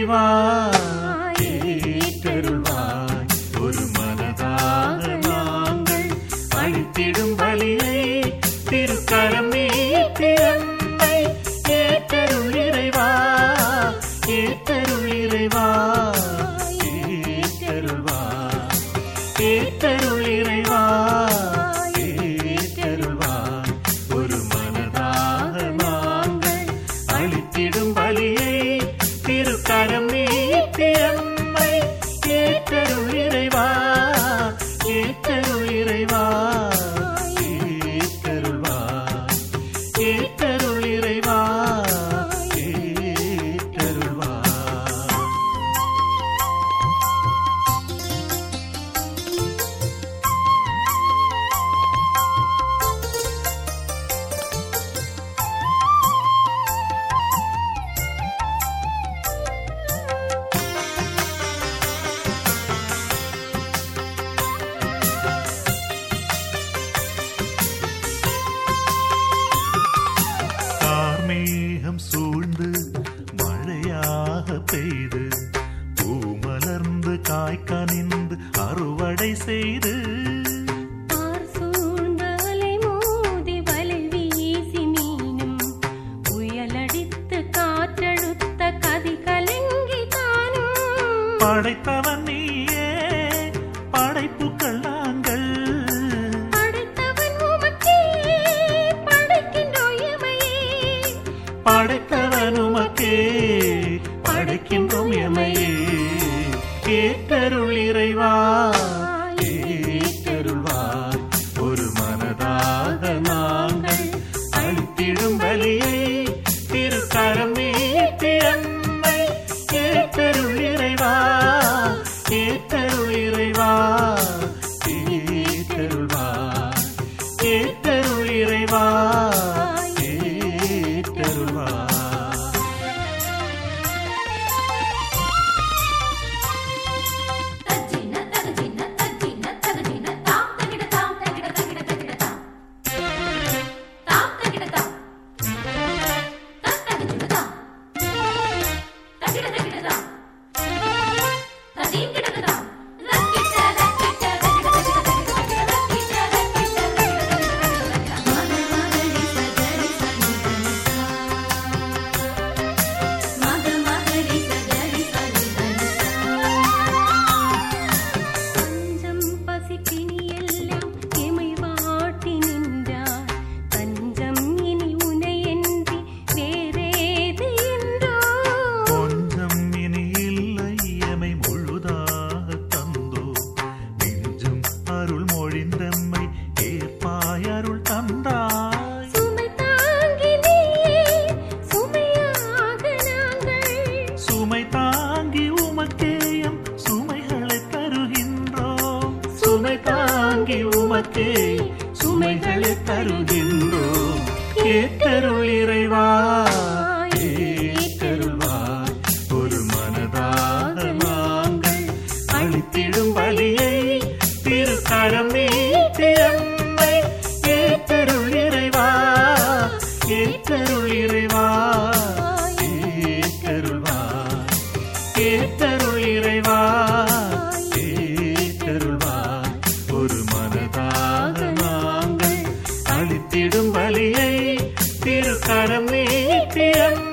இறைவாய் ஏற்றருள்வாய் ஒரு மனதாக நாங்கள் அளித்திடும் பலியை திருக்கரம் நீட்டியம்மை ஏற்றருள் இறைவா ஏற்றருள் இறைவா ஏற்றருள்வாய் ஏற்றருள் இறைவா ஏற்றருள்வாய் ஒரு மனதாக நாங்கள் அளித்திடும் பலியை திருக்கரம் நீட்டியம்மை ஏற்றருள் இறைவா ஏற்றருள் இறைவா ஏற்றருள்வாய் ஏற்றருள் இறைவா ஏற்றருள்வாய் கார்மேகம் சூழ்ந்து மழையாக பெய்து பூமலர்ந்து காய்க்க நின்று அறுவடை செய்து பார் சூழ்ந்த அலை மோதி வலை வீசி மீனும் புயலடித்து காற்றழுத்த கதி கலங்கி தானும் படைத்தவன் நீயே படைப்புக்கள் நாங்கள் படைத்தவன் உமக்கே படைக்கின்றோம் எமையே படைத்தவன் உமக்கே படைக்கின்றோம் எமையே ஏற்றருள் இறைவா ஏற்றருள்வாய் ஒரு மனதாக நாங்கள் அளித்திடும் பலியை திருக்கரம் நீட்டியம்மை ஏற்றருள் இறைவா ஏற்றருள் இறைவா ஏற்றருள்வாய் ஏற்றருள் இறைவா ஏற்றருள்வாய் தஜின தஜின தஜின தஜின தாம் தகிட தாம் தகிட தகிட தகிட தாம் தாம் தகிட தாம் தத்தகிட தாம் தகிட தகிட தாம் ததீம் கிட தாம் லக்கிட்ட லக்கிட்ட தகிட தகிட தகிட தகிட லக்கிட்ட லக்கிட்ட தகிட தகிட தகிட மகரி சகரி சனி மக மகரி சகரி சனி பஞ்சம் பசிப்பினி எல்லாம் எமை வாட்டி நின்றார் தஞ்சம் இனி உனையன்றி வேறேது என்றோ கொஞ்சம் இனி இல்லை எமை முழுதாக தந்தோ நெஞ்சும் அருள் மொழிந்தம்மை ஏற்பாய் அருள் தந்தாய் சுமை தாங்கி நீயே சுமையாக நாங்கள் சுமை தாங்கி உமக்கேயம் சுமைகளை தருகின்றோம் சுமை தாங்கி உமக்கே சுமைகளை தருகின்றோம் ஏற்றருள் இறைவா ஏற்றருள்வாய் ஒரு மனதாக நாங்கள் அளித்திடும் பலியை திருக்கரம் நீட்டியம்மை ஏற்றருள் இறைவா ஏற்றருள் இறைவா ஏற்றருள்வாய் ஏற்றருள் இறைவா ஏற்றருள்வாய் ஒரு மனதாக நாங்கள் அளித்திடும் பலியை திருக்கரம் நீட்டியம்